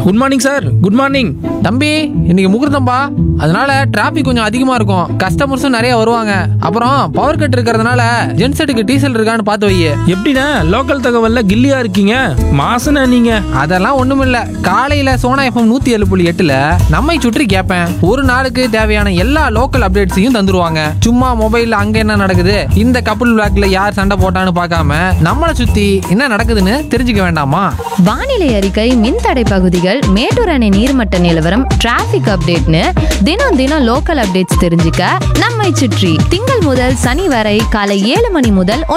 good morning sir good morning தம்பி இன்னைக்கு முகூர்த்தம்பா அதனால டிராபிக் கொஞ்சம் அதிகமா இருக்கும் கஸ்டமர்ஸும் நிறைய வருவாங்க அப்புறம் பவர் கட் இருக்கிறதுனால ஜென்செட்டுக்கு டீசல் இருக்கான்னு பார்த்து வை எப்படிண்ணே லோக்கல் தகவல்ல கில்லியா இருக்கீங்க மாசன நீங்க அதெல்லாம் ஒண்ணுமில்ல காலையில சோனா எஃப்எம் நூத்தி ஏழு புள்ளி எட்டுல நம்மை சுற்றி கேட்பேன் ஒரு நாளுக்கு தேவையான எல்லா லோக்கல் அப்டேட்ஸையும் தந்துருவாங்க சும்மா மொபைல்ல அங்க என்ன நடக்குது இந்த கப்புள் பிளாக்ல யார் சண்டை போட்டான்னு பார்க்காம நம்மளை சுத்தி என்ன நடக்குதுன்னு தெரிஞ்சுக்க வேண்டாமா வானிலை அறிக்கை மின்தடை பகுதிகள் மேட்டூர் அணை நீர்மட்ட நிலவரம் டிராஃபிக் அப்டேட்னு தினம் தினம் லோக்கல் அப்டேட்ஸ் தெரிஞ்சுக்க நம்மை சுற்றி திங்கள் முதல் சனி வரை காலை ஏழு மணி முதல்